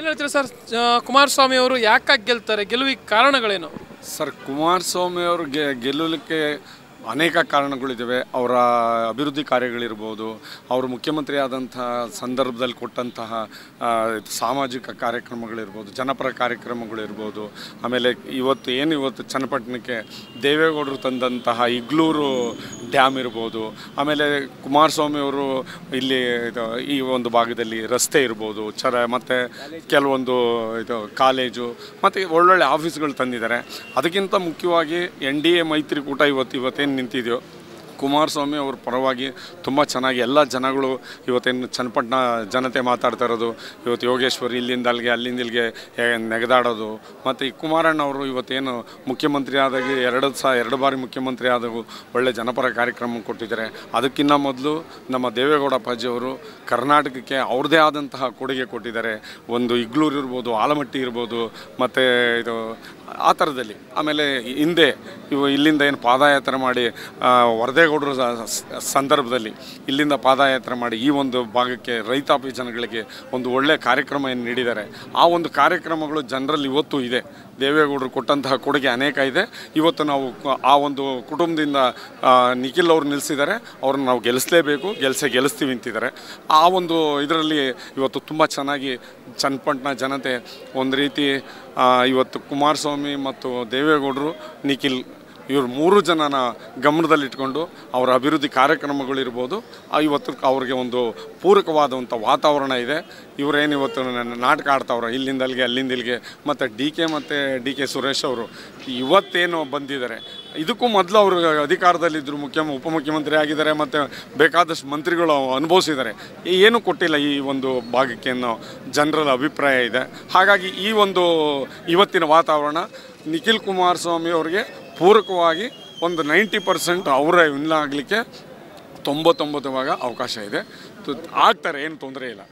ಏನು ಹೇಳ್ತೀರಾ ಸರ್ ಆ, ಕುಮಾರಸ್ವಾಮಿ ಅವರು ಯಾಕಾಗಿ ಗೆಲ್ತಾರೆ ಗೆಲುವಿಗೆ ಕಾರಣಗಳೇನು ಸರ್ ಕುಮಾರಸ್ವಾಮಿ ಅವರು ಗೆ ಗೆಲ್ಲಲಿಕ್ಕೆ ಅನೇಕ ಕಾರಣಗಳಿದ್ದಾವೆ ಅವರ ಅಭಿವೃದ್ಧಿ ಕಾರ್ಯಗಳಿರ್ಬೋದು ಅವರು ಮುಖ್ಯಮಂತ್ರಿ ಆದಂತಹ ಸಂದರ್ಭದಲ್ಲಿ ಕೊಟ್ಟಂತಹ ಆ, ಸಾಮಾಜಿಕ ಕಾರ್ಯಕ್ರಮಗಳಿರ್ಬೋದು ಜನಪರ ಕಾರ್ಯಕ್ರಮಗಳಿರ್ಬೋದು ಆಮೇಲೆ ಇವತ್ತು ಏನು ಇವತ್ತು ಚನ್ನಪಟ್ಟಣಕ್ಕೆ ದೇವೇಗೌಡರು ತಂದಂತಹ ಇಗ್ಲೂರು ಡ್ಯಾಮ್ ಇರ್ಬೋದು ಆಮೇಲೆ ಕುಮಾರಸ್ವಾಮಿ ಅವರು ಇಲ್ಲಿ ಇದು ಈ ಒಂದು ಭಾಗದಲ್ಲಿ ರಸ್ತೆ ಇರ್ಬೋದು ಚರ ಮತ್ತು ಕೆಲವೊಂದು ಇದು ಕಾಲೇಜು ಮತ್ತು ಒಳ್ಳೊಳ್ಳೆ ಆಫೀಸ್ಗಳು ತಂದಿದ್ದಾರೆ ಅದಕ್ಕಿಂತ ಮುಖ್ಯವಾಗಿ ಎನ್ ಡಿ ಎ ಮೈತ್ರಿಕೂಟ ಇವತ್ತು ಇವತ್ತೇನು ನಿಂತಿದೆಯೋ ಕುಮಾರಸ್ವಾಮಿ ಅವ್ರ ಪರವಾಗಿ ತುಂಬ ಚೆನ್ನಾಗಿ ಎಲ್ಲ ಜನಗಳು ಇವತ್ತೇನು ಚನ್ನಪಟ್ಟಣ ಜನತೆ ಮಾತಾಡ್ತಾ ಇರೋದು ಇವತ್ತು ಯೋಗೇಶ್ವರ್ ಇಲ್ಲಿಂದ ಅಲ್ಲಿಗೆ ಅಲ್ಲಿಂದ ಇಲ್ಲಿಗೆ ಹೇ- ನೆಗೆದಾಡೋದು ಮತ್ತು ಈ ಕುಮಾರಣ್ಣ ಅವರು ಇವತ್ತೇನು ಮುಖ್ಯಮಂತ್ರಿ ಆದಾಗ ಎರಡು ಸಹ ಎರಡು ಬಾರಿ ಮುಖ್ಯಮಂತ್ರಿ ಆದಾಗ ಒಳ್ಳೆ ಜನಪರ ಕಾರ್ಯಕ್ರಮ ಕೊಟ್ಟಿದ್ದಾರೆ ಅದಕ್ಕಿಂತ ಮೊದಲು ನಮ್ಮ ದೇವೇಗೌಡ ಅಪ್ಪಾಜಿ ಅವರು ಕರ್ನಾಟಕಕ್ಕೆ ಅವ್ರದ್ದೇ ಆದಂತಹ ಕೊಡುಗೆ ಕೊಟ್ಟಿದ್ದಾರೆ ಒಂದು ಇಗ್ಲೂರು ಇರ್ಬೋದು ಆಲಮಟ್ಟಿ ಇರ್ಬೋದು ಮತ್ತು ಇದು ಆ ಥರದಲ್ಲಿ ಆಮೇಲೆ ಹಿಂದೆ ಇವು ಇಲ್ಲಿಂದ ಏನು ಪಾದಯಾತ್ರೆ ಮಾಡಿ ಆ, ವರದೇಗೌಡರ ಸ- ಸ- ಸಂದರ್ಭದಲ್ಲಿ ಇಲ್ಲಿಂದ ಪಾದಯಾತ್ರೆ ಮಾಡಿ ಈ ಒಂದು ಭಾಗಕ್ಕೆ ರೈತಾಪಿ ಜನಗಳಿಗೆ ಒಂದು ಒಳ್ಳೆ ಕಾರ್ಯಕ್ರಮ ಏನು ನೀಡಿದ್ದಾರೆ ಆ ಒಂದು ಕಾರ್ಯಕ್ರಮಗಳು ಜನರಲ್ಲಿ ಇವತ್ತು ಇದೆ ದೇವೇಗೌಡರು ಕೊಟ್ಟಂತಹ ಕೊಡುಗೆ ಅನೇಕ ಇದೆ ಇವತ್ತು ನಾವು ಕ- ಆ ಒಂದು ಕುಟುಂಬದಿಂದ ಆ, ನಿಖಿಲ್ ಅವ್ರು ನಿಲ್ಲಿಸಿದ್ದಾರೆ ಅವ್ರನ್ನ ನಾವು ಗೆಲ್ಲಿಸಲೇಬೇಕು ಗೆಲ್ಸೇ ಗೆಲ್ಲಿಸ್ತೀವಿ ಅಂತಿದ್ದಾರೆ ಆ ಒಂದು ಇದರಲ್ಲಿ ಇವತ್ತು ತುಂಬ ಚೆನ್ನಾಗಿ ಚನ್ನಪಟ್ಟಣ ಜನತೆ ಒಂದು ರೀತಿ ಆ, ಇವತ್ತು ಕುಮಾರಸ್ವಾಮಿ ಮತ್ತು ದೇವೇಗೌಡರು ನಿಖಿಲ್ ಇವರು ಮೂರು ಜನನ ಗಮನದಲ್ಲಿಟ್ಕೊಂಡು ಅವರ ಅಭಿವೃದ್ಧಿ ಕಾರ್ಯಕ್ರಮಗಳಿರ್ಬೋದು ಆ ಇವತ್ತು ಅವ್ರಿಗೆ ಒಂದು ಪೂರಕವಾದಂಥ ವಾತಾವರಣ ಇದೆ ಇವರೇನು ಇವತ್ತು ನ- ನಾಟಕ ಆಡ್ತಾವ್ರೆ ಇಲ್ಲಿಂದ ಅಲ್ಲಿಗೆ ಅಲ್ಲಿಂದ ಇಲ್ಲಿಗೆ ಮತ್ತು ಡಿ ಕೆ ಮತ್ತು ಡಿ ಕೆ ಸುರೇಶ್ ಅವರು ಇವತ್ತೇನು ಬಂದಿದ್ದಾರೆ ಇದಕ್ಕೂ ಮೊದಲು ಅವರು ಅಧಿಕಾರದಲ್ಲಿದ್ದರು ಮುಖ್ಯ ಉಪಮುಖ್ಯಮಂತ್ರಿ ಆಗಿದ್ದಾರೆ ಮತ್ತು ಬೇಕಾದಷ್ಟು ಮಂತ್ರಿಗಳು ಅನುಭವಿಸಿದ್ದಾರೆ ಏನೂ ಕೊಟ್ಟಿಲ್ಲ ಈ ಒಂದು ಭಾಗಕ್ಕೆ ಅನ್ನೋ ಜನರ ಅಭಿಪ್ರಾಯ ಇದೆ ಹಾಗಾಗಿ ಈ ಒಂದು ಇವತ್ತಿನ ವಾತಾವರಣ ನಿಖಿಲ್ ಕುಮಾರಸ್ವಾಮಿ ಅವರಿಗೆ ಪೂರಕವಾಗಿ ಒಂದು ನೈಂಟಿ ಪರ್ಸೆಂಟ್ ಅವರೇ ವಿನ್ ಆಗಲಿಕ್ಕೆ ತೊಂಬತ್ತೊಂಬತ್ತು ಭಾಗ ಅವಕಾಶ ಇದೆ ತು- ಆಗ್ತಾರೆ ಏನು ತೊಂದರೆ ಇಲ್ಲ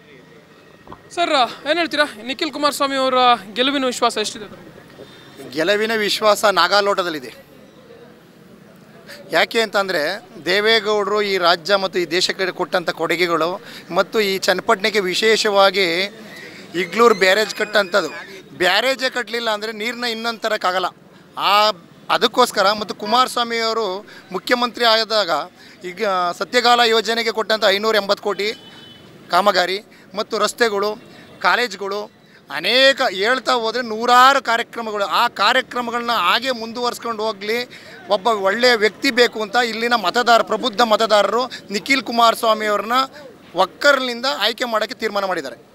ಸರ್ ಏನು ಹೇಳ್ತೀರಾ ನಿಖಿಲ್ ಕುಮಾರಸ್ವಾಮಿ ಅವರ ಗೆಲುವಿನ ವಿಶ್ವಾಸ ಎಷ್ಟಿದೆ ಗೆಲುವಿನ ವಿಶ್ವಾಸ ನಾಗಾಲೋಟದಲ್ಲಿದೆ ಯಾಕೆ ಅಂತಂದರೆ ದೇವೇಗೌಡರು ಈ ರಾಜ್ಯ ಮತ್ತು ಈ ದೇಶಕ್ಕೆ ಕೊಟ್ಟಂಥ ಕೊಡುಗೆಗಳು ಮತ್ತು ಈ ಚನ್ನಪಟ್ಟಣಕ್ಕೆ ವಿಶೇಷವಾಗಿ ಇಗ್ಲೂರು ಬ್ಯಾರೇಜ್ ಕಟ್ಟಂಥದ್ದು ಬ್ಯಾರೇಜೇ ಕಟ್ಟಲಿಲ್ಲ ಅಂದರೆ ನೀರನ್ನ ಇನ್ನೊಂದು ತರೋಕ್ಕಾಗಲ್ಲ ಆ ಅದಕ್ಕೋಸ್ಕರ ಮತ್ತು ಕುಮಾರಸ್ವಾಮಿ ಅವರು ಮುಖ್ಯಮಂತ್ರಿ ಆದಾಗ ಈಗ ಸತ್ಯಗಾಲ ಯೋಜನೆಗೆ ಕೊಟ್ಟಂಥ ಐನೂರ ಎಂಬತ್ತು ಕೋಟಿ ಕಾಮಗಾರಿ ಮತ್ತು ರಸ್ತೆಗಳು ಕಾಲೇಜ್ಗಳು ಅನೇಕ ಹೇಳ್ತಾ ಹೋದರೆ ನೂರಾರು ಕಾರ್ಯಕ್ರಮಗಳು ಆ ಕಾರ್ಯಕ್ರಮಗಳನ್ನ ಹಾಗೆ ಮುಂದುವರ್ಸ್ಕೊಂಡು ಹೋಗಲಿ ಒಬ್ಬ ಒಳ್ಳೆಯ ವ್ಯಕ್ತಿ ಬೇಕು ಅಂತ ಇಲ್ಲಿನ ಮತದಾರ ಪ್ರಬುದ್ಧ ಮತದಾರರು ನಿಖಿಲ್ ಕುಮಾರಸ್ವಾಮಿ ಅವ್ರನ್ನ ಒಕ್ಕರ್ನಿಂದ ಆಯ್ಕೆ ಮಾಡೋಕ್ಕೆ ತೀರ್ಮಾನ ಮಾಡಿದ್ದಾರೆ